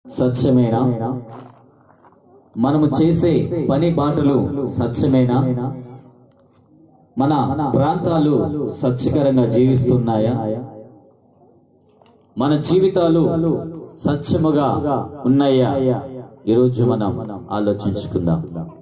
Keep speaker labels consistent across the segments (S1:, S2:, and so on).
S1: సత్యమేనా మనము చేసే పని బాటలు సత్యమేనా మన ప్రాంతాలు సత్యకరంగా జీవిస్తున్నాయా మన జీవితాలు సత్యముగా ఉన్నాయా ఈరోజు మనం ఆలోచించుకుందాం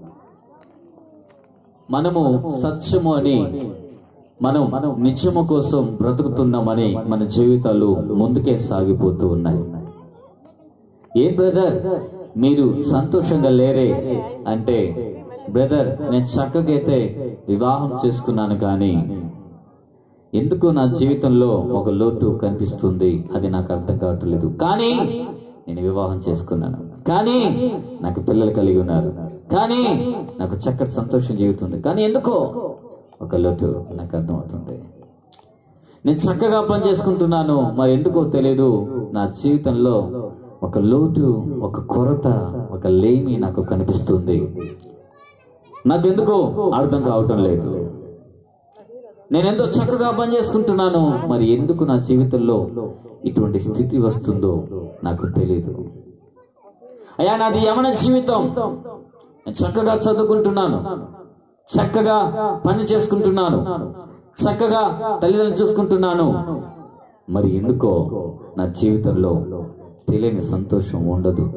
S1: మనము సత్యము అని మనం నిత్యము కోసం బ్రతుకుతున్నామని మన జీవితాలు ముందుకే సాగిపోతూ ఉన్నాయి ఏ బ్రదర్ మీరు సంతోషంగా లేరే అంటే బ్రదర్ నేను చక్కగైతే వివాహం చేసుకున్నాను కానీ ఎందుకు నా జీవితంలో ఒక లోటు కనిపిస్తుంది అది నాకు అర్థం కావట్లేదు కానీ నేను వివాహం చేసుకున్నాను కానీ నాకు పిల్లలు కలిగి ఉన్నారు కానీ నాకు చక్కటి సంతోషం జీవితుంది కానీ ఎందుకో ఒక లోటు నాకు అర్థమవుతుంది నేను చక్కగా పని చేసుకుంటున్నాను మరి ఎందుకో తెలియదు నా జీవితంలో ఒక లోటు ఒక కొరత ఒక లేమి నాకు కనిపిస్తుంది నాకెందుకో అర్థం కావటం లేదు నేను ఎంతో చక్కగా పని చేసుకుంటున్నాను మరి ఎందుకు నా జీవితంలో ఇటువంటి స్థితి వస్తుందో నాకు తెలియదు అయ్యా నాది యమన జీవితం నేను చక్కగా చదువుకుంటున్నాను చక్కగా పని చేసుకుంటున్నాను చక్కగా తల్లిదండ్రులు చూసుకుంటున్నాను మరి ఎందుకో నా జీవితంలో తెలియని సంతోషం ఉండదు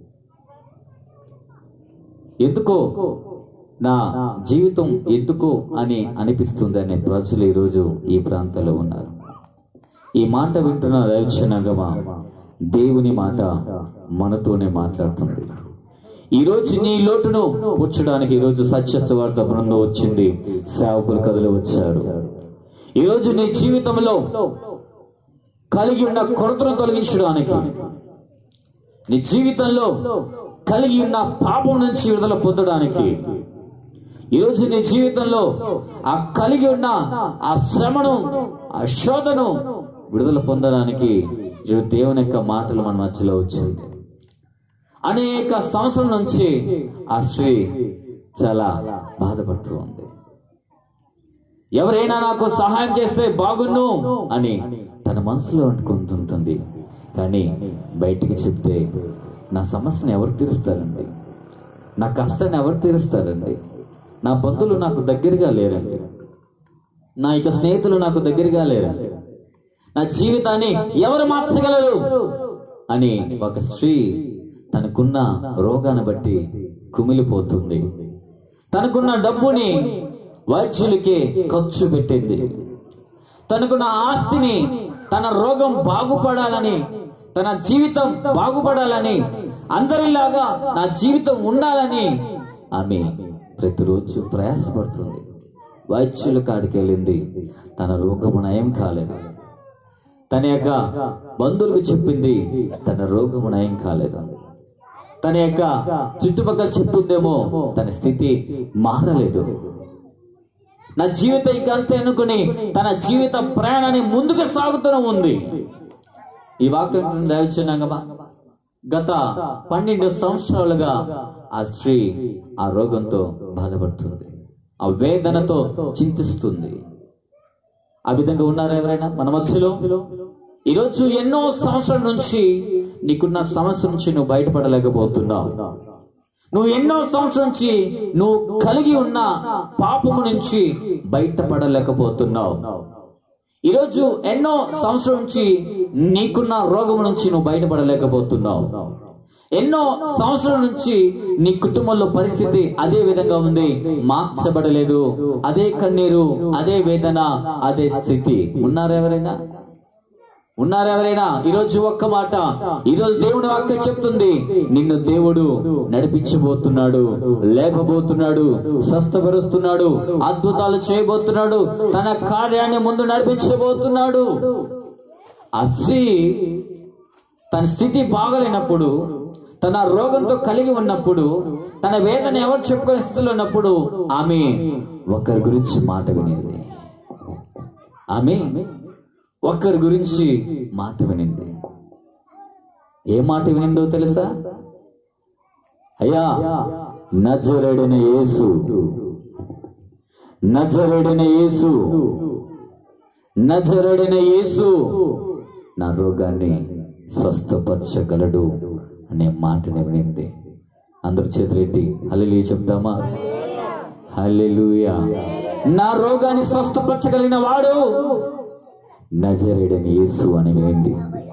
S1: ఎందుకో నా జీవితం ఎందుకు అని అనిపిస్తుంది అనే ప్రజలు ఈరోజు ఈ ప్రాంతంలో ఉన్నారు ఈ మాట వింటున్న దైవచనగమ దేవుని మాట మనతోనే మాట్లాడుతుంది ఈ రోజు నీ లోటును పుచ్చడానికి ఈ రోజు సత్యస్వార్థ బృందం వచ్చింది సేవకులు కథలు వచ్చారు ఈ రోజు నీ జీవితంలో కలిగి ఉన్న కొరతను తొలగించడానికి నీ జీవితంలో కలిగి ఉన్న పాపం నుంచి విడుదల పొందడానికి ఈరోజు నీ జీవితంలో ఆ కలిగి ఉన్న ఆ శ్రమను ఆ శోధను విడుదల పొందడానికి ఈరోజు దేవుని యొక్క మాటలు మన మధ్యలో వచ్చింది అనేక సంవత్సరం నుంచి ఆ స్త్రీ చాలా బాధపడుతూ ఉంది ఎవరైనా నాకు సహాయం చేస్తే బాగున్ను అని తన మనసులో అనుకుంటుంటుంది కానీ బయటికి చెప్తే నా సమస్యను ఎవరు తీరుస్తారండి నా కష్టాన్ని ఎవరు తీరుస్తారండి నా బంధువులు నాకు దగ్గరగా లేరండి నా ఇక స్నేహితులు నాకు దగ్గరగా లేరండి నా జీవితాన్ని ఎవరు మార్చగలరు అని ఒక స్త్రీ తనకున్న రోగాన్ని బట్టి కుమిలిపోతుంది తనకున్న డబ్బుని వైద్యులకి ఖర్చు పెట్టింది తనకున్న ఆస్తిని తన రోగం బాగుపడాలని తన జీవితం బాగుపడాలని అందరిలాగా నా జీవితం ఉండాలని ఆమె ప్రతిరోజు ప్రయాసపడుతుంది వైద్యుల కాడికి వెళ్ళింది తన రోగము నయం కాలేదు తన యొక్క బంధువులకు చెప్పింది తన రోగము నయం కాలేదు తన యొక్క చుట్టుపక్కల చెప్పిందేమో తన స్థితి మారలేదు నా జీవితం ఇంకా అంతే అనుకుని తన జీవిత ప్రయాణాన్ని ముందుకు సాగుతూనే ఉంది ఈ వాక్యం దయచినాగమా గత పన్నెండు సంవత్సరాలుగా ఆ స్త్రీ ఆ రోగంతో బాధపడుతుంది ఆ వేదనతో చింతిస్తుంది ఆ విధంగా ఉన్నారా ఎవరైనా మన మధ్యలో ఈరోజు ఎన్నో సంవత్సరాల నుంచి నీకున్న సమస్య నుంచి నువ్వు బయటపడలేకపోతున్నావు నువ్వు ఎన్నో సంవత్సరం నుంచి నువ్వు కలిగి ఉన్న పాపము నుంచి బయటపడలేకపోతున్నావు ఈరోజు ఎన్నో సంవత్సరం నుంచి నీకున్న రోగం నుంచి నువ్వు బయటపడలేకపోతున్నావు ఎన్నో సంవత్సరాల నుంచి నీ కుటుంబంలో పరిస్థితి అదే విధంగా ఉంది మార్చబడలేదు అదే కన్నీరు అదే వేదన అదే స్థితి ఉన్నారా ఎవరైనా ఉన్నారా ఎవరైనా ఈరోజు ఒక్క మాట ఈరోజు దేవుని వాక్యం చెప్తుంది నిన్ను దేవుడు నడిపించబోతున్నాడు లేపబోతున్నాడు స్వస్థపరుస్తున్నాడు అద్భుతాలు చేయబోతున్నాడు తన కార్యాన్ని ముందు నడిపించబోతున్నాడు ఆ స్త్రీ తన స్థితి బాగలేనప్పుడు తన రోగంతో కలిగి ఉన్నప్పుడు తన వేదన ఎవరు చెప్పుకునే స్థితిలో ఉన్నప్పుడు ఆమె ఒకరి గురించి మాట వినింది ఆమె ఒకరి గురించి మాట వినింది ఏ మాట వినిందో తెలుసా అయ్యా నజరుడిన యేసు నజరుడిన యేసు నజరుడిన యేసు నా రోగాన్ని స్వస్థపరచగలడు అనే మాటని వినింది అందరు చేతులెత్తి హల్లెలూయా చెప్తామా హల్లెలూయా నా రోగాన్ని స్వస్థపరచగలిగిన వాడు నజరేడని యేసు అని వినింది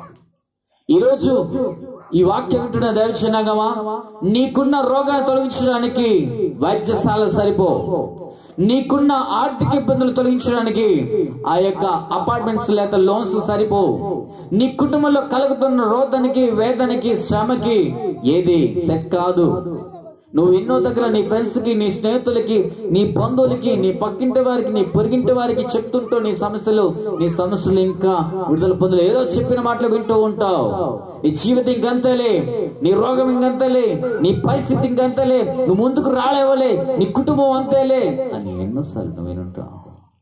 S1: ఈరోజు ఈ వాక్యం వింటున్న దైవచనగమా నీకున్న రోగాన్ని తొలగించడానికి వైద్యశాల సరిపో నీకున్న ఆర్థిక ఇబ్బందులు తొలగించడానికి ఆ యొక్క అపార్ట్మెంట్స్ లేదా లోన్స్ సరిపో నీ కుటుంబంలో కలుగుతున్న రోదనికి వేదనకి శ్రమకి ఏది సెట్ కాదు నువ్వు ఎన్నో దగ్గర నీ ఫ్రెండ్స్ కి నీ స్నేహితులకి నీ బంధువులకి నీ పక్కింటి వారికి నీ పొరిగింటి వారికి చెప్తుంటూ నీ సమస్యలు నీ సమస్యలు ఇంకా విడుదల పొందలు ఏదో చెప్పిన మాటలు వింటూ ఉంటావు నీ జీవితం ఇంకంతలే నీ రోగం ఇంకంతలే నీ పరిస్థితి ఇంకంతలే నువ్వు ముందుకు రాలేవలే నీ కుటుంబం అంతేలే అని ఎన్నోసార్లు నువ్వు వినుంటావు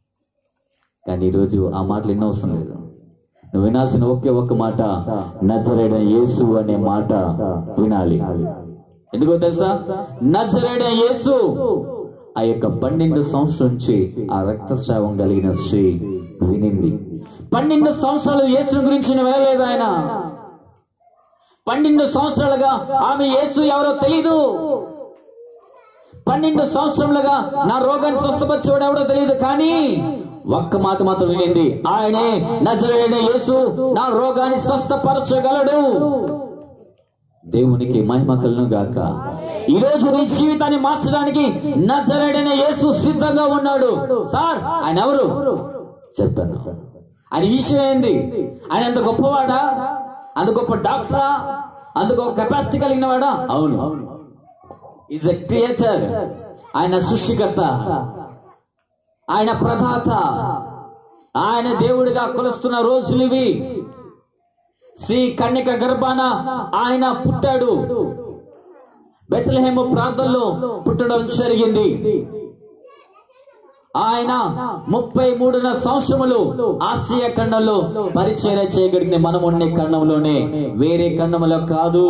S1: కానీ ఈరోజు ఆ మాటలు ఎన్నో అవసరం లేదు నువ్వు వినాల్సిన ఒకే ఒక్క మాట నజరేడ యేసు అనే మాట వినాలి ఎందుకో తెలుసా నజరేడ యేసు ఆ యొక్క పన్నెండు సంవత్సరం నుంచి ఆ రక్తస్రావం కలిగిన స్త్రీ వినింది పన్నెండు సంవత్సరాలు యేసు గురించి వినలేదు ఆయన పన్నెండు సంవత్సరాలుగా ఆమె యేసు ఎవరో తెలీదు పన్నెండు సంవత్సరములుగా నా రోగాన్ని స్వస్థపరిచేవాడు ఎవడో తెలియదు కానీ ఒక్క మాట మాత్రం వినింది ఆయనే నజరైన యేసు నా రోగాన్ని స్వస్థపరచగలడు దేవునికి మహిమ కలను గాక ఈ రోజు నీ జీవితాన్ని మార్చడానికి నజరైన యేసు సిద్ధంగా ఉన్నాడు సార్ ఆయన ఎవరు చెప్తాను ఆయన విషయం ఏంది ఆయన అంత గొప్పవాడా అంత గొప్ప డాక్టరా అంత గొప్ప కెపాసిటీ కలిగిన వాడా అవును ఈజ్ ఎ క్రియేటర్ ఆయన సృష్టికర్త ఆయన ప్రదాత ఆయన దేవుడిగా కొలుస్తున్న రోజులు ఇవి శ్రీ కన్యక గర్భాన ఆయన పుట్టాడు బెత్లహేమ ప్రాంతంలో పుట్టడం జరిగింది ఆయన ముప్పై మూడున సంవత్సరములు ఆసియా ఖండంలో పరిచయం చేయగలిగిన మనం ఉండే ఖండంలోనే వేరే ఖండంలో కాదు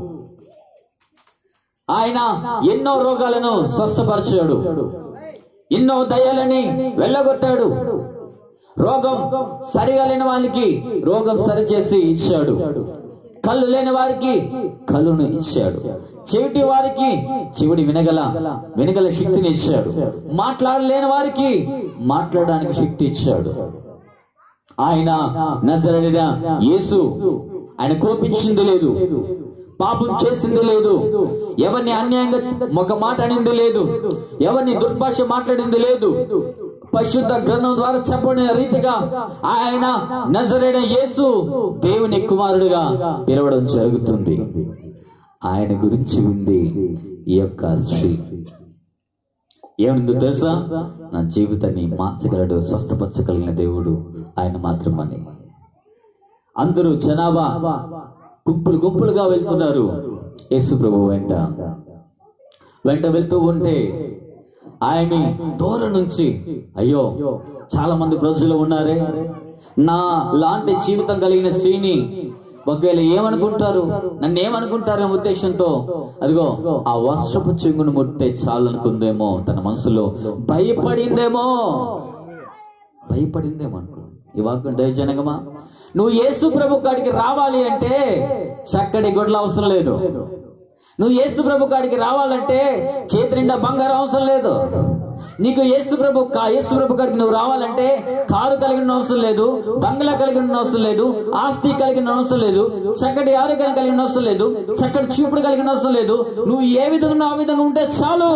S1: ఆయన ఎన్నో రోగాలను స్వస్థపరిచాడు ఎన్నో దయ్యాలని వెళ్ళగొట్టాడు రోగం సరిగా లేని వాళ్ళకి రోగం సరిచేసి ఇచ్చాడు కళ్ళు లేని వారికి కళ్ళును ఇచ్చాడు చెవిటి వారికి చెవిటి వినగల వినగల శక్తిని ఇచ్చాడు మాట్లాడలేని వారికి మాట్లాడడానికి శక్తి ఇచ్చాడు ఆయన నజరైన యేసు ఆయన కోపించింది లేదు పాపం చేసింది లేదు ఎవరిని అన్యాయంగా ఒక మాట అనింది లేదు ఎవరిని దుర్భాష మాట్లాడింది లేదు పరిశుద్ధ గ్రంథం ద్వారా చెప్పబడిన రీతిగా ఆయన నజరైన యేసు దేవుని కుమారుడిగా పిలవడం జరుగుతుంది ఆయన గురించి ఉంది ఈ యొక్క స్త్రీ ఏముందో తెలుసా నా జీవితాన్ని మార్చగలడు స్వస్థపరచగలిగిన దేవుడు ఆయన మాత్రమని అందరూ జనాభా గుంపులు గుంపులుగా వెళ్తున్నారు యేసు ప్రభు వెంట వెంట వెళ్తూ ఉంటే ఆయన్ని దూరం నుంచి అయ్యో చాలా మంది ప్రజలు ఉన్నారే నా లాంటి జీవితం కలిగిన స్త్రీని ఒకవేళ ఏమనుకుంటారు నన్ను ఏమనుకుంటారు అనే ఉద్దేశంతో అదిగో ఆ వస్త్రపు చెంగును ముట్టే చాలనుకుందేమో తన మనసులో భయపడిందేమో భయపడిందేమో అనుకో ఈ వాక్యం దయజనగమా నువ్వు యేసు ప్రభు కాడికి రావాలి అంటే చక్కటి గొడ్ల అవసరం లేదు నువ్వు యేసు ప్రభు కాడికి రావాలంటే చేతి నిండా బంగారం అవసరం లేదు నీకు యేసు ప్రభు కా- యేసు ప్రభు కాడికి నువ్వు రావాలంటే కారు కలిగిన అవసరం లేదు బంగ్లా కలిగిన అవసరం లేదు ఆస్తి కలిగిన అవసరం లేదు చక్కటి ఆరోగ్యం కలిగిన అవసరం లేదు చక్కటి చూపుడు కలిగిన అవసరం లేదు నువ్వు ఏ విధంగా ఉన్నావో ఆ విధంగా ఉంటే చాలు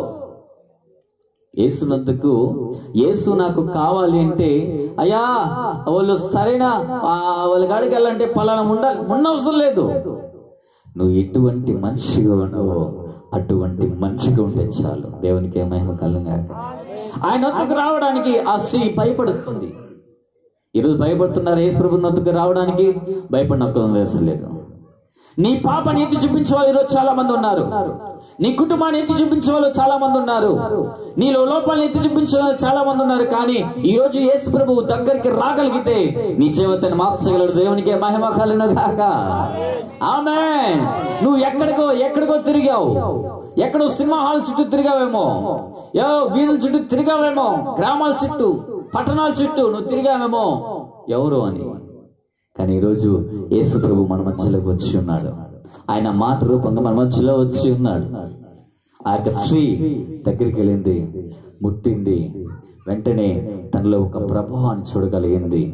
S1: యేసునందుకు యేసు నాకు కావాలి అంటే అయ్యా వాళ్ళు సరైన ఆ, వాళ్ళ కాడికి వెళ్ళాలంటే పలానా ఉండాలి ఉండవసరం లేదు నువ్వు ఎటువంటి మనిషిగా ఉన్నావో అటువంటి మనిషిగా ఉంటే చాలు దేవునికి ఏ మహిమ కలుగాక ఆయన వద్దకు రావడానికి ఆ స్త్రీ భయపడుతుంది ఈరోజు భయపడుతున్నారు యేసు ప్రభు వద్దకు రావడానికి భయపడిన వేసలేదు నీ పాపని ఎత్తి చూపించే వాళ్ళు ఈరోజు చాలా మంది ఉన్నారు నీ కుటుంబాన్ని ఎత్తి చూపించే వాళ్ళు చాలా మంది ఉన్నారు నీలో లోపాలను ఎత్తి చూపించే వాళ్ళు చాలా మంది ఉన్నారు కానీ ఈ రోజు యేసు ప్రభువు దగ్గరికి రాగలిగితే నీ జీవితాన్ని మార్చగలడు దేవునికి మహిమ కలిగిన దాక ఆమె నువ్వు ఎక్కడికో ఎక్కడికో తిరిగావు ఎక్కడో సినిమా హాల్ చుట్టూ తిరిగావేమో ఏ వీధుల చుట్టూ తిరిగావేమో గ్రామాల చుట్టూ పట్టణాల చుట్టూ నువ్వు తిరిగావేమో ఎవరు అని కానీ ఈరోజు యేసు ప్రభు మన మధ్యలోకి వచ్చి ఉన్నాడు ఆయన మాట రూపంగా మన మధ్యలో వచ్చి ఉన్నాడు ఆ యొక్క స్త్రీ దగ్గరికి వెళ్ళింది ముట్టింది వెంటనే తనలో ఒక ప్రభావాన్ని చూడగలిగింది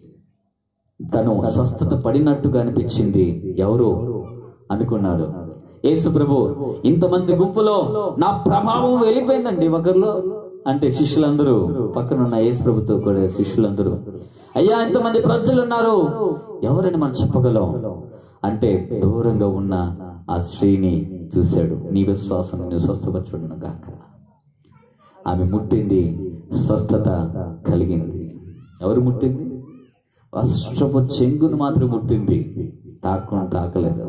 S1: తను స్వస్థత పడినట్టుగా అనిపించింది ఎవరు అనుకున్నాడు యేసు ప్రభు ఇంతమంది గుంపులో నా ప్రభావం వెళ్ళిపోయిందండి ఒకరిలో అంటే శిష్యులందరూ పక్కనున్న యేసు ప్రభుతో కూడా శిష్యులందరూ అయ్యా ఇంతమంది ప్రజలు ఉన్నారు ఎవరని మనం చెప్పగలం అంటే దూరంగా ఉన్న ఆ స్త్రీని చూశాడు నీ విశ్వాసం నేను స్వస్థపరచుడును గాక ఆమె ముట్టింది స్వస్థత కలిగింది ఎవరు ముట్టింది వస్త్రపు చెంగును మాత్రం ముట్టింది తాకుండా తాకలేదు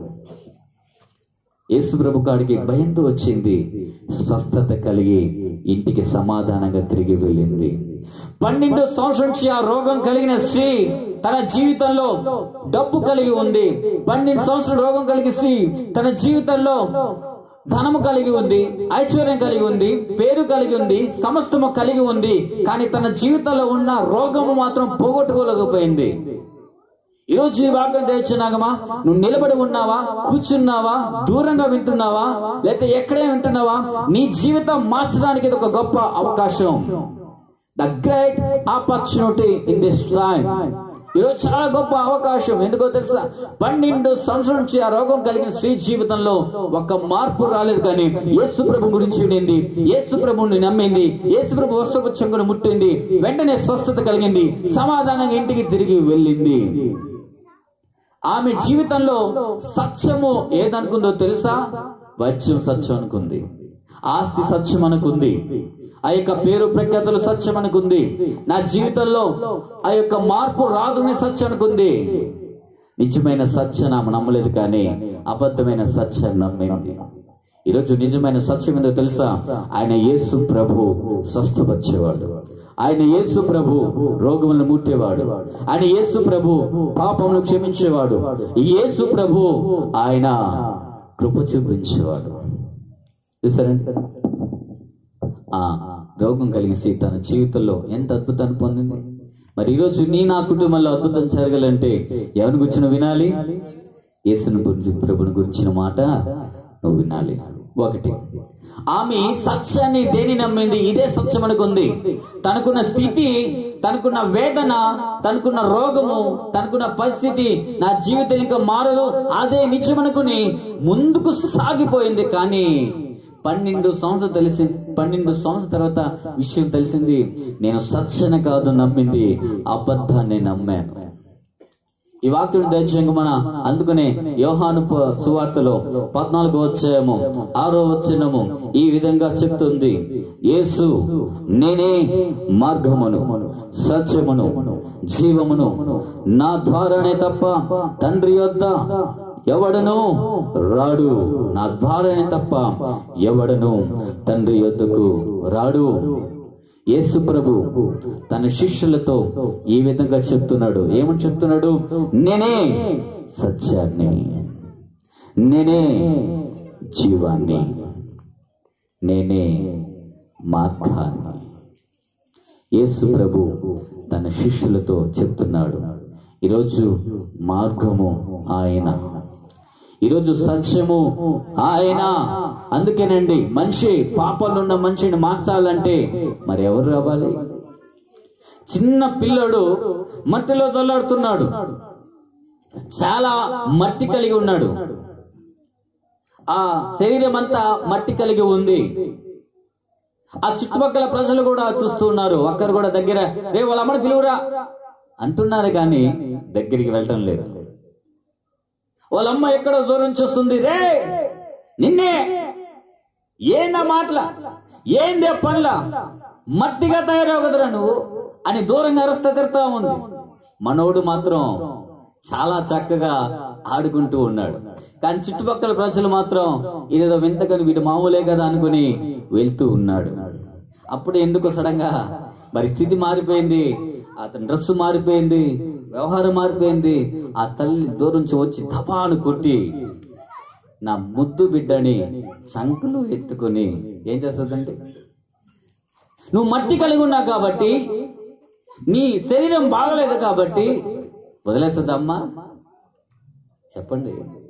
S1: యేసు ప్రభు కాడికి భయంతో వచ్చింది స్వస్థత కలిగి ఇంటికి సమాధానంగా తిరిగి వెళ్ళింది పన్నెండు సంవత్సరం నుంచి ఆ రోగం కలిగిన స్త్రీ తన జీవితంలో డబ్బు కలిగి ఉంది పన్నెండు సంవత్సరాల రోగం కలిగి స్త్రీ తన జీవితంలో ధనము కలిగి ఉంది ఐశ్వర్యం కలిగి ఉంది పేరు కలిగి ఉంది సమస్తము కలిగి ఉంది కానీ తన జీవితంలో ఉన్న రోగము మాత్రం పోగొట్టుకోలేకపోయింది ఈరోజు ఈ వాక్యం తెచ్చినాగమా నువ్వు నిలబడి ఉన్నావా కూర్చున్నావా దూరంగా వింటున్నావా లేకపోతే ఎక్కడే వింటున్నావా నీ జీవితం మార్చడానికి ఇది ఒక గొప్ప అవకాశం the great opportunity in this time ఈరోజు చాలా గొప్ప అవకాశం ఎందుకో తెలుసా పన్నెండు సంవత్సరం నుంచి ఆ రోగం కలిగిన స్త్రీ జీవితంలో ఒక మార్పు రాలేదు కానీ యేసు ప్రభు గురించి వినింది యేసు ప్రభుని నమ్మింది యేసు ప్రభు వస్త్రపు చెంగును ముట్టింది వెంటనే స్వస్థత కలిగింది సమాధానంగా ఇంటికి తిరిగి వెళ్ళింది ఆమె జీవితంలో సత్యము ఏదనుకుందో తెలుసా వైద్యం సత్యం అనుకుంది ఆస్తి సత్యం అనుకుంది ఆ యొక్క పేరు ప్రఖ్యాతులు సత్యం అనుకుంది నా జీవితంలో ఆ యొక్క మార్పు రాదుని సత్యం అనుకుంది నిజమైన సత్యం ఆమె నమ్మలేదు కానీ అబద్ధమైన సత్యం నమ్మింది ఈరోజు నిజమైన సత్యం ఏందో తెలుసా ఆయన యేసు ప్రభు స్వస్థపరిచేవాడు ఆయన యేసు ప్రభు రోగములను ముట్టేవాడు ఆయన యేసు ప్రభు పాపమును క్షమించేవాడు ఈ యేసు ప్రభు ఆయన కృప చూపించేవాడు చూసారండి ఆ రోగం కలిగిసి తన జీవితంలో ఎంత అద్భుతాన్ని పొందింది మరి ఈరోజు నీ నా కుటుంబంలో అద్భుతం జరగాలంటే ఎవరి గురించి వినాలి యేసుని గురించి ప్రభుని గురించిన మాట నువ్వు వినాలి ఒకటి ఆమె సత్యాన్ని దేని నమ్మింది ఇదే సత్యం అనుకుంది తనకున్న స్థితి తనకున్న వేదన తనకున్న రోగము తనకున్న పరిస్థితి నా జీవితం ఇంకా మారదు అదే నిజం అనుకుని ముందుకు సాగిపోయింది కానీ పన్నెండు సంవత్సరం తెలిసింది పన్నెండు సంవత్సరం తర్వాత విషయం తెలిసింది నేను సత్యన కాదు నమ్మింది అబద్ధాన్ని నమ్మాను ఈ వాక్యం దయచేయంగా మన అందుకనే యోహాను ప- సువార్తలో పద్నాలుగు వచ్చాము ఆరో వచ్చినము ఈ విధంగా చెప్తుంది యేసు నేనే మార్గమును సత్యమును జీవమును నా ద్వారానే తప్ప తండ్రి యొద్ద ఎవడను రాడు నా ద్వారానే తప్ప ఎవడను తండ్రి యొద్దకు రాడు యేసు ప్రభు తన శిష్యులతో ఈ విధంగా చెప్తున్నాడు ఏమని చెప్తున్నాడు నేనే సత్యాన్ని నేనే జీవాన్ని నేనే మార్గాన్ని యేసు ప్రభు తన శిష్యులతో చెప్తున్నాడు ఈరోజు మార్గము ఆయన ఈరోజు సత్యము ఆయన అందుకేనండి మనిషి పాపంలో ఉన్న మనిషిని మార్చాలంటే మరి ఎవరు రావాలి చిన్న పిల్లడు మట్టిలో తొల్లాడుతున్నాడు చాలా మట్టి కలిగి ఉన్నాడు ఆ శరీరం అంతా మట్టి కలిగి ఉంది ఆ చుట్టుపక్కల ప్రజలు కూడా చూస్తూ ఉన్నారు ఒక్కరు కూడా దగ్గర రే వాళ్ళ అమ్మని పిలువురా అంటున్నారు కానీ దగ్గరికి వెళ్ళటం లేదు వాళ్ళ అమ్మ ఎక్కడో దూరం చూస్తుంది రే నిన్నే ఏందా మాటల ఏందే పనుల మట్టిగా తయారవు కదరా నువ్వు అని దూరంగా అరస్తా తిడతా ఉంది మనోడు మాత్రం చాలా చక్కగా ఆడుకుంటూ ఉన్నాడు కానీ చుట్టుపక్కల ప్రజలు మాత్రం ఇదేదో వింతకని వీడు మామూలే కదా అనుకుని వెళ్తూ ఉన్నాడు అప్పుడు ఎందుకు సడన్ గా మరి స్థితి మారిపోయింది అతని డ్రెస్ మారిపోయింది వ్యవహారం మారిపోయింది ఆ తల్లి దూరం నుంచి వచ్చి తపాను కొట్టి నా ముద్దు బిడ్డని చంకలు ఎత్తుకొని ఏం చేస్తుందండి నువ్వు మట్టి కలిగి ఉన్నావు కాబట్టి నీ శరీరం బాగలేదు కాబట్టి వదిలేస్తుందమ్మా చెప్పండి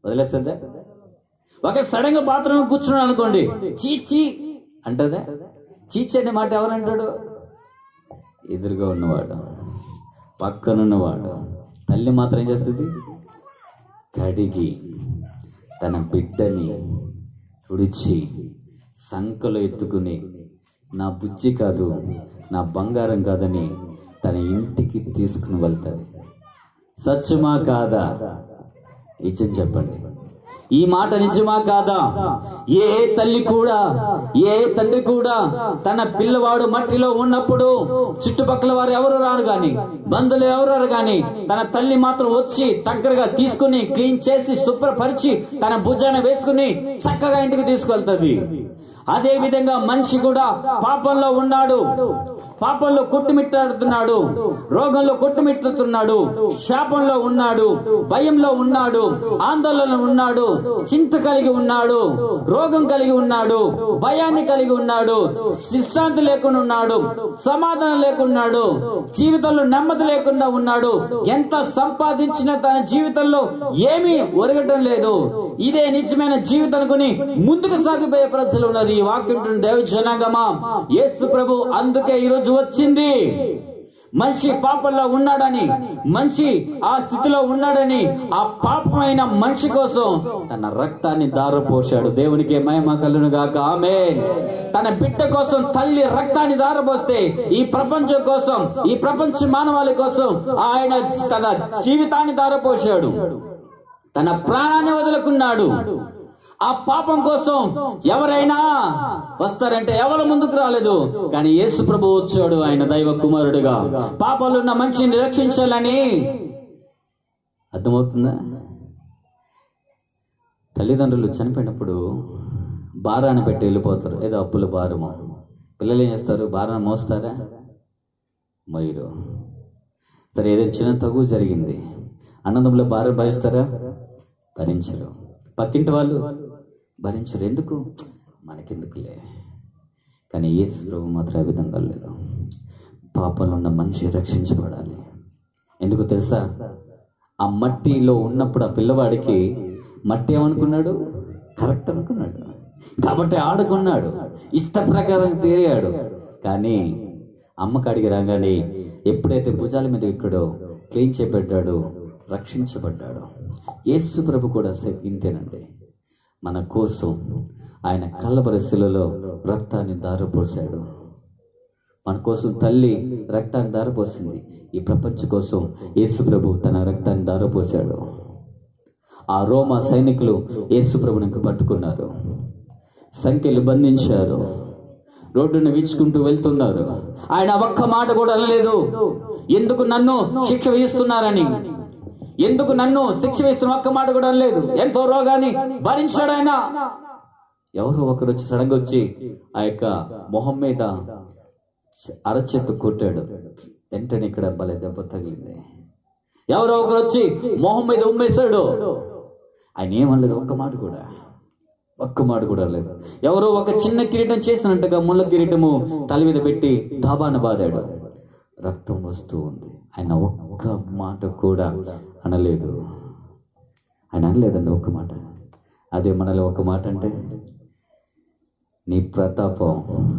S1: వదిలేస్తుందా ఒక సడన్ గా బాత్రూమ్ కూర్చున్నాడు అనుకోండి చీచి అంటదా చీచి అనే మాట ఎవరంటాడు ఎదురుగా ఉన్నవాడు పక్కనున్నవాడు తల్లి మాత్రం ఏం చేస్తుంది కడిగి తన బిడ్డని తుడిచి సంకలో ఎత్తుకుని నా బుజ్జి కాదు నా బంగారం కాదని తన ఇంటికి తీసుకుని వెళ్తుంది సత్యమా కాదా నిజం చెప్పండి ఈ మాట నిజమా కాదా ఏ తల్లి కూడా ఏ తండ్రి కూడా తన పిల్లవాడు మట్టిలో ఉన్నప్పుడు చుట్టుపక్కల వారు ఎవరు రారు గాని బంధువులు ఎవరు రారు గాని తన తల్లి మాత్రం వచ్చి దగ్గరగా తీసుకుని క్లీన్ చేసి శుభ్రపరిచి తన భుజాన వేసుకుని చక్కగా ఇంటికి తీసుకెళ్తుంది అదే విధంగా మనిషి కూడా పాపంలో ఉన్నాడు పాపంలో కొట్టుమిట్టాడుతున్నాడు రోగంలో కొట్టుమిట్టుతున్నాడు శాపంలో ఉన్నాడు భయంలో ఉన్నాడు ఆందోళన ఉన్నాడు చింత కలిగి ఉన్నాడు రోగం కలిగి ఉన్నాడు భయాన్ని కలిగి ఉన్నాడు విశ్రాంతి లేకుండా ఉన్నాడు సమాధానం లేకున్నాడు జీవితంలో నెమ్మది లేకుండా ఉన్నాడు ఎంత సంపాదించినా తన జీవితంలో ఏమీ ఒరగటం లేదు ఇదే నిజమైన జీవితం అనుకుని ముందుకు సాగిపోయే ప్రజలు ఉన్నారు ఈ వాక్యం దేవ జనాగమా యేసు ప్రభు అందుకే ఈరోజు వచ్చింది మనిషి పాపంలో ఉన్నాడని మనిషి ఆ స్థితిలో ఉన్నాడని ఆ పాపమైన మనిషి కోసం తన రక్తాన్ని దారపోశాడు దేవునికి మహిమ కలును గాక ఆమె తన బిడ్డ కోసం తల్లి రక్తాన్ని దారపోస్తే ఈ ప్రపంచం కోసం ఈ ప్రపంచ మానవాళి కోసం ఆయన తన జీవితాన్ని దారపోశాడు తన ప్రాణాన్ని వదులుకున్నాడు ఆ పాపం కోసం ఎవరైనా వస్తారంటే ఎవరు ముందుకు రాలేదు కానీ యేసు ప్రభు వచ్చాడు ఆయన దైవ కుమారుడుగా పాపంలో ఉన్న మనిషిని రక్షించాలని అర్థమవుతుందా తల్లిదండ్రులు చనిపోయినప్పుడు భారాన్ని పెట్టి వెళ్ళిపోతారు ఏదో అప్పుల భారము పిల్లలు ఏం చేస్తారు భారాన్ని మోస్తారా మయూరు సరే ఏదైనా చిన్న తగు జరిగింది అన్నదమ్ముల భారం భరిస్తారా భరించరు పక్కింటి వాళ్ళు భరించరు ఎందుకు మనకెందుకులే కానీ యేసు ప్రభు మాత్రం ఆ విధంగా లేదు పాపంలో ఉన్న మనిషి రక్షించబడాలి ఎందుకు తెలుసా ఆ మట్టిలో ఉన్నప్పుడు ఆ పిల్లవాడికి మట్టి ఏమనుకున్నాడు కరెక్ట్ అనుకున్నాడు కాబట్టి ఆడుకున్నాడు ఇష్ట ప్రకారం తీరాడు కానీ అమ్మ కాడికి రాగానే ఎప్పుడైతే భుజాల మీద ఎక్కడో క్లీన్ చేయబడ్డాడో రక్షించబడ్డాడు యేసు ప్రభు కూడా సే- ఇంతేనండి మన కోసం ఆయన కళ్ళబరశిలలో రక్తాన్ని దారపోసాడు మన కోసం తల్లి రక్తాన్ని దారపోసింది ఈ ప్రపంచం కోసం యేసు ప్రభు తన రక్తాన్ని దారపోసాడు ఆ రోమా సైనికులు యేసు ప్రభునికి పట్టుకున్నారు సంఖ్యలు బంధించారు రోడ్డును వీచుకుంటూ వెళ్తున్నారు ఆయన ఒక్క మాట కూడా అనలేదు ఎందుకు నన్ను శిక్ష విధిస్తున్నారని ఎందుకు నన్ను శిక్ష వేస్తున్న ఒక్క మాట కూడా అనలేదు ఎంతో రోగాన్ని భరించాడు ఆయన ఎవరో ఒకరు వచ్చి సడన్గా వచ్చి ఆ యొక్క మొహం మీద అరచేత్తు కొట్టాడు వెంటనే ఇక్కడ భలే దెబ్బ తగిలింది ఎవరో ఒకరు వచ్చి మొహం మీద ఉమ్మేశాడు ఆయన ఏమనలేదు ఒక్క మాట కూడా ఒక్క మాట కూడా లేదు ఎవరో ఒక చిన్న కిరీటం చేసినట్టుగా ముళ్ళ కిరీటము తల మీద పెట్టి దాబాన బాదాడు రక్తం వస్తూ ఉంది ఆయన ఒక్క మాట కూడా అనలేదు ఆయన అనలేదండి ఒక్క మాట అదే మనలో ఒక మాట అంటే నీ ప్రతాపం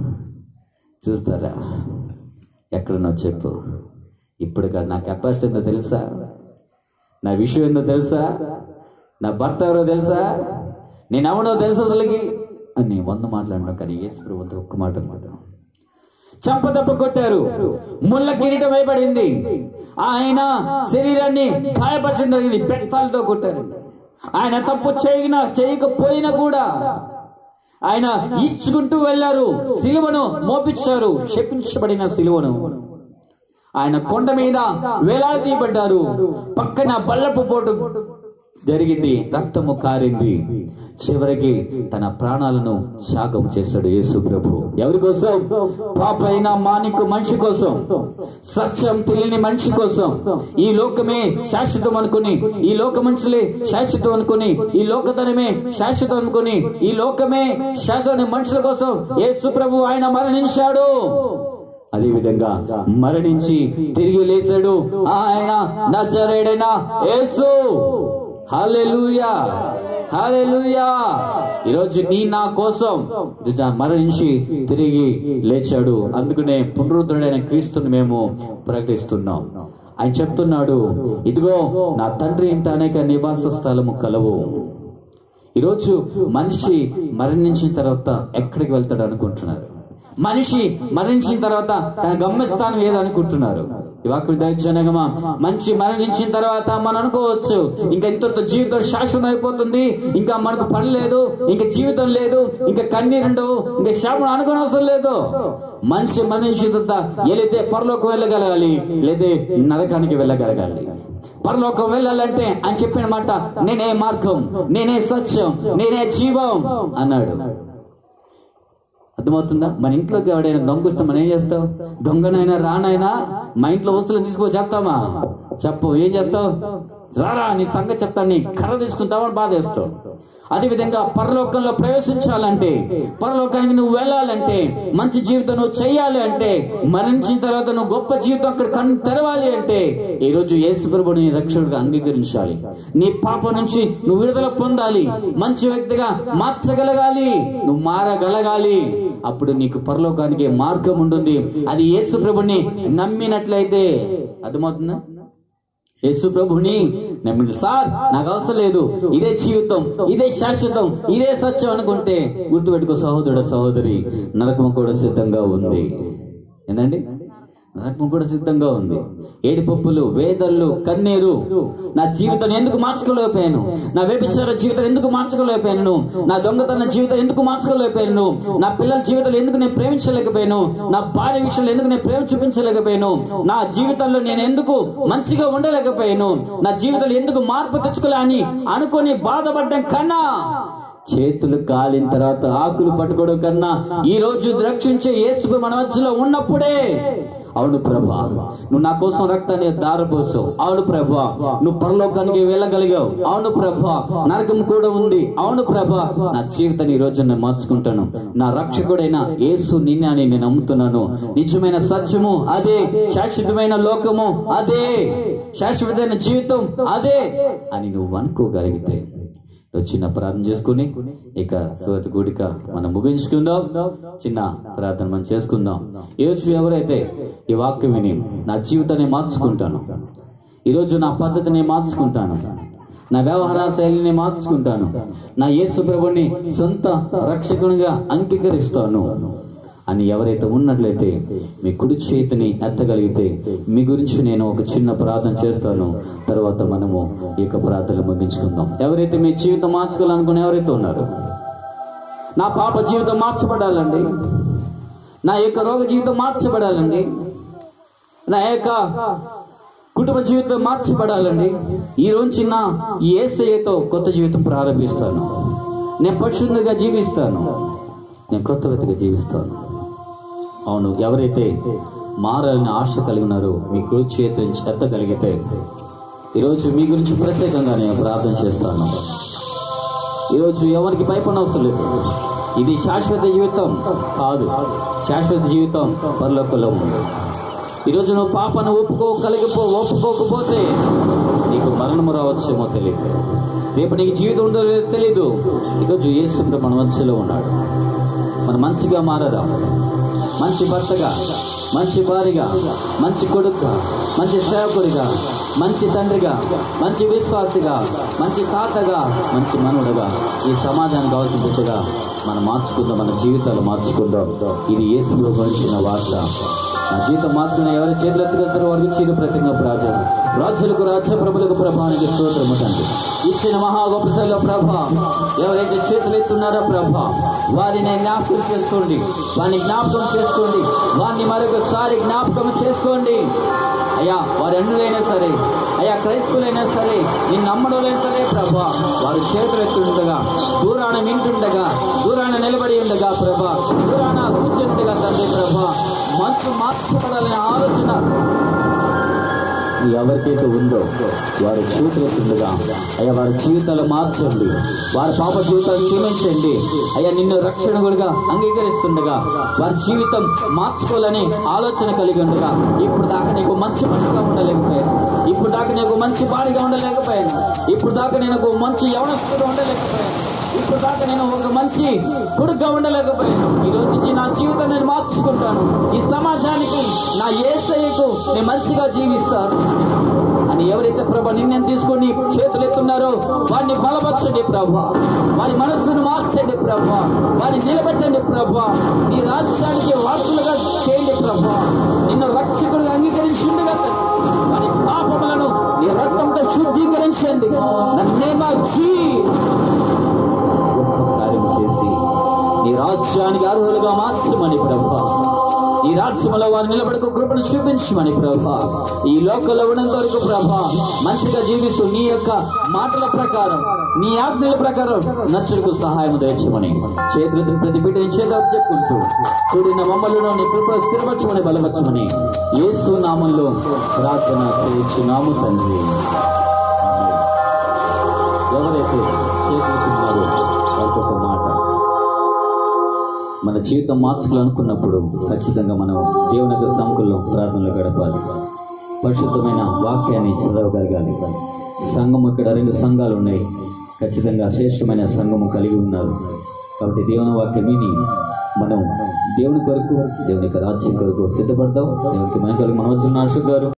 S1: చూస్తారా ఎక్కడున్నా చెప్పు ఇప్పుడు కాదు నా కెపాసిటీ ఏందో తెలుసా నా విషయం ఏందో తెలుసా నా భర్త ఎవరో తెలుసా నేను ఎవడో తెలుసా అసలుకి అని వంద మాట్లాడినా కానీ యేసు వంద ఒక్క మాట అనమాట చంపదెబ్బ కొట్టారు ముళ్ళ కిరీటం వేయబడింది ఆయన శరీరాన్ని గాయపరచడం జరిగింది బెత్తాలతో కొట్టారు ఆయన తప్పు చేయన చేయకపోయినా కూడా ఆయన ఇచ్చుకుంటూ వెళ్ళారు సిలువను మోపించారు శపించబడిన సిలువను ఆయన కొండ మీద వేలాడదీయబడ్డారు పక్కన బల్లపు పోటు జరిగింది రక్తము కారింది చివరికి తన ప్రాణాలను త్యాగం చేశాడు యేసు ప్రభు ఎవరి కోసం పాపైన మానికు మనిషి కోసం సత్యం తెలియని మనిషి కోసం ఈ లోకమే శాశ్వతం అనుకుని ఈ లోక మనుషులే శాశ్వతం అనుకుని ఈ లోకతనమే శాశ్వతం అనుకుని ఈ లోకమే శాశ్వత మనుషుల కోసం యేసు ప్రభు ఆయన మరణించాడు అదే విధంగా మరణించి తిరిగి లేచాడు ఆయన నజరేడైన యేసు హల్లెలూయా హల్లెలూయా ఈరోజు నీ నా కోసం నిజ- మరణించి తిరిగి లేచాడు అందుకనే పునరుద్ధుడైన క్రీస్తుని మేము ప్రకటిస్తున్నాం ఆయన చెప్తున్నాడు ఇదిగో నా తండ్రి ఇంట అనేక నివాస స్థలము కలవు ఈరోజు మనిషి మరణించిన తర్వాత ఎక్కడికి వెళ్తాడు అనుకుంటున్నారు మనిషి మరణించిన తర్వాత తన గమ్యస్థానం ఏదనుకుంటున్నారు ఈ వాక్య దైవజనగమా మంచి మరణించిన తర్వాత మనం అనుకోవచ్చు ఇంకా ఇంతటితో జీవితం శాశ్వతం అయిపోతుంది ఇంకా మనకు పని లేదు ఇంకా జీవితం లేదు ఇంకా కన్నీరు ఉండవు ఇంకా శాపం అనుకునే అవసరం లేదు మనిషి మరణించిన తర్వాత వెళితే పరలోకం వెళ్ళగలగాలి లేదా నరకానికి వెళ్ళగలగాలి పరలోకం వెళ్ళాలంటే అని చెప్పిన మాట నేనే మార్గం నేనే సత్యం నేనే జీవం అన్నాడు అర్థమవుతుందా మన ఇంట్లోకి ఎవడైనా దొంగ వస్తే మనం ఏం చేస్తావు దొంగనైనా రానైనా మా ఇంట్లో వస్తువులు తీసుకో చెప్తామా చెప్పు ఏం చేస్తావు రారా నీ సంగతి చెప్తాను నీ కర్ర తీసుకుంటావని బాధేస్తావు అదేవిధంగా పరలోకంలో ప్రవేశించాలంటే పరలోకానికి నువ్వు వెళ్ళాలంటే మంచి జీవితం నువ్వు చేయాలి అంటే మరణించిన తర్వాత నువ్వు గొప్ప జీవితం అక్కడ కన్ను తెరవాలి అంటే ఈ రోజు యేసు ప్రభుని నీ రక్షకుడిగా అంగీకరించాలి నీ పాప నుంచి నువ్వు విడుదల పొందాలి మంచి వ్యక్తిగా మార్చగలగాలి నువ్వు మారగలగాలి అప్పుడు నీకు పరలోకానికి మార్గం ఉంటుంది అది యేసు ప్రభుని నమ్మినట్లయితే అర్థమవుతుందా యేసు ప్రభుని నమ్మిన సార్ నాకు అవసరం లేదు ఇదే జీవితం ఇదే శాశ్వతం ఇదే సత్యం అనుకుంటే గుర్తుపెట్టుకో సహోదరుడు సహోదరి నరకం కూడా సిద్ధంగా ఉంది ఏందండి నరకం కూడా సిద్ధంగా ఉంది ఏడిపప్పులు వేదళ్ళు కన్నీరు నా జీవితం ఎందుకు మార్చుకోలేకపోయాను నా వ్యభిచార జీవితం ఎందుకు మార్చుకోలేకపోయాను నా దొంగతన జీవితం ఎందుకు మార్చుకోలేకపోయాను నా పిల్లల జీవితంలో ఎందుకు నేను ప్రేమించలేకపోయాను నా భార్య విషయంలో ఎందుకు నేను ప్రేమ చూపించలేకపోయాను నా జీవితంలో నేను ఎందుకు మంచిగా ఉండలేకపోయాను నా జీవితంలో ఎందుకు మార్పు తెచ్చుకోలే అని అనుకొని బాధపడ్డం కన్నా చేతులు కాలిన తర్వాత ఆకులు పట్టుకోవడం కన్నా ఈ రోజు రక్షించే యేసు మన మధ్యలో ఉన్నప్పుడే అవును ప్రభా నువ్వు నా కోసం రక్తాన్ని దారపోసావు అవును ప్రభా నువ్వు పరలోకానికి వెళ్ళగలిగావు అవును ప్రభా నరకం కూడా ఉంది అవును ప్రభా నా జీవితాన్ని ఈ రోజు నేను మార్చుకుంటాను నా రక్షకుడైన యేసు నిన్నే అని నేను నమ్ముతున్నాను నిజమైన సత్యము అదే శాశ్వతమైన లోకము అదే శాశ్వతమైన జీవితం అదే అని నువ్వు అనుకోగలిగితే నువ్వు చిన్న ప్రార్థన చేసుకుని ఇక సువతి కూడిక మనం ముగించుకుందాం చిన్న ప్రార్థన మనం చేసుకుందాం ఈరోజు ఎవరైతే ఈ వాక్యం విని నా జీవితాన్ని మార్చుకుంటాను ఈరోజు నా పద్ధతిని మార్చుకుంటాను నా వ్యవహార శైలిని మార్చుకుంటాను నా యేసు ప్రభుని సొంత రక్షకునిగా అంగీకరిస్తాను అని ఎవరైతే ఉన్నట్లయితే మీ కుడి చేతిని ఎత్తగలిగితే మీ గురించి నేను ఒక చిన్న ప్రార్థన చేస్తాను తర్వాత మనము ఈ యొక్క ప్రార్థన ముగించుకుందాం ఎవరైతే మీ జీవితం మార్చుకోవాలనుకుని ఎవరైతే ఉన్నారు నా పాప జీవితం మార్చబడాలండి నా యొక్క రోగ జీవితం మార్చబడాలండి నా యొక్క కుటుంబ జీవితం మార్చబడాలండి ఈ రోజు చిన్న ఈ ఏసయ్యతో కొత్త జీవితం ప్రారంభిస్తాను నేను పరిశుద్ధంగా జీవిస్తాను నేను కొత్త వ్యక్తిగా జీవిస్తాను అవును ఎవరైతే మారాలని ఆశ కలిగి ఉన్నారో మీ కుడి చేతిని ఎత్తగలిగితే ఈరోజు మీ గురించి ప్రత్యేకంగా నేను ప్రార్థన చేస్తాను ఈరోజు ఎవరికి భయపడిన అవసరం లేదు ఇది శాశ్వత జీవితం కాదు శాశ్వత జీవితం పరలోకంలో ఉంది ఈరోజు నువ్వు పాపను ఒప్పుకోగలిగిపో ఒప్పుకోకపోతే నీకు మరణము రావచ్చేమో తెలియదు రేపు నీకు జీవితం ఉందో లేదో తెలీదు ఈరోజు యేసు ప్రభు మన మధ్యలో ఉన్నాడు మన మంచిగా మారదాం మంచి భర్తగా మంచి భార్యగా మంచి కొడుకుగా మంచి సేవకుడిగా మంచి తండ్రిగా మంచి విశ్వాసిగా మంచి తాతగా మంచి మనుడుగా ఈ సమాజానికి కావాల్సిన బిడ్డగా మనం మార్చుకుందాం మన జీవితాలు మార్చుకుందాం ఇది యేసులో గురించిన వార్త నా జీవితం మార్చుకున్న ఎవరి చేతులు ఎత్తుకెళ్తారో వారికి చీరు ప్రతిగా ప్రార్థన రాజులకు రాజ్య ప్రభులకు ప్రభానికి స్తోత్రము తండ్రి ఇచ్చిన మహా గొప్పలో ప్రభ ఎవరైతే చేతులు ఎత్తున్నారో ప్రభ వారిని జ్ఞాపకం చేసుకోండి వారిని జ్ఞాపకం చేసుకోండి వారిని మరొకసారి జ్ఞాపకం చేసుకోండి అయ్యా వారు అన్నులైనా సరే అయ్యా క్రైస్తవులైనా సరే నిన్ను నమ్మడలైనా సరే ప్రభా వారు చేతులు ఎత్తుండగా దూరాన వింటుండగా దూరాన నిలబడి ఉండగా ప్రభా దూరాన కూర్చుండగా తండ్రి ప్రభా మనసు మార్చబడాలనే ఆలోచన ఎవరికైతే ఉందో వారి జీవితంగా అయ్యా వారి జీవితాలు మార్చండి వారి పాప జీవితాలు క్షమించండి అయ్యా నిన్ను రక్షణకులుగా అంగీకరిస్తుండగా వారి జీవితం మార్చుకోవాలని ఆలోచన కలిగి ఉండగా ఇప్పుడు దాకా నీకు మంచి భర్తగా ఉండలేకపోయాను ఇప్పుడు దాకా నీకు మంచి బాడిగా ఉండలేకపోయాను ఇప్పుడు దాకా నేను ఒక మంచి యవనస్తుగా ఉండలేకపోయాను ఇప్పుడు దాకా నేను ఒక మంచి కొడుకుగా ఉండలేకపోయాను ఈ రోజు నుంచి నా జీవితం నేను మార్చుకుంటాను ఈ సమాజానికి నా ఏసయ్యకు నేను మంచిగా జీవిస్తాను అని ఎవరైతే ప్రభా నిర్ణయం తీసుకొని చేతులు ఎత్తున్నారో వారిని బలపరచండి ప్రభా వారి మనస్సును మార్చండి ప్రభా వారిని నిలబెట్టండి ప్రభా నీ రాజ్యానికి వారసులుగా చేయండి ప్రభా నిన్ను రక్షకుడుగా అంగీకరించిండుగా వారి పాపములను నీ రక్తంతో శుద్ధీకరించండి నన్నేమా జీ గొప్ప కార్యం చేసి నీ రాజ్యానికి అర్హులుగా మార్చమని ప్రభా ఈ రాజ్యంలో వారు నిలబడకు కృపను చూపించమని ప్రభా ఈ లోకంలో ఉన్నంత వరకు ప్రభా మంచిగా జీవిస్తూ నీ యొక్క మాటల ప్రకారం నీ ఆజ్ఞల ప్రకారం నచ్చులకు సహాయం దయచమని చేతులతో ప్రతి బిడ్డని చేత చెప్పుకుంటూ కూడిన మమ్మల్ని నీ కృప స్థిరపరచమని బలపరచమని యేసు నామంలో ప్రార్థన చేయించున్నాము తండ్రి ఎవరైతే చేతులుతున్నారో వారికి ఒక మాట మన జీవితం మార్చుకోవాలనుకున్నప్పుడు ఖచ్చితంగా మనం దేవుని యొక్క సముఖంలో ప్రార్థనలు గడపాలి పరిశుద్ధమైన వాక్యాన్ని చదవగలగాలి సంఘం ఇక్కడ రెండు సంఘాలు ఉన్నాయి ఖచ్చితంగా శ్రేష్టమైన సంఘము కలిగి ఉన్నారు కాబట్టి దేవుని వాక్యం విని మనం దేవుని కొరకు దేవుని యొక్క రాజ్యం కొరకు సిద్ధపడతాం దేవునికి మన కొరకు మనం వచ్చిన గారు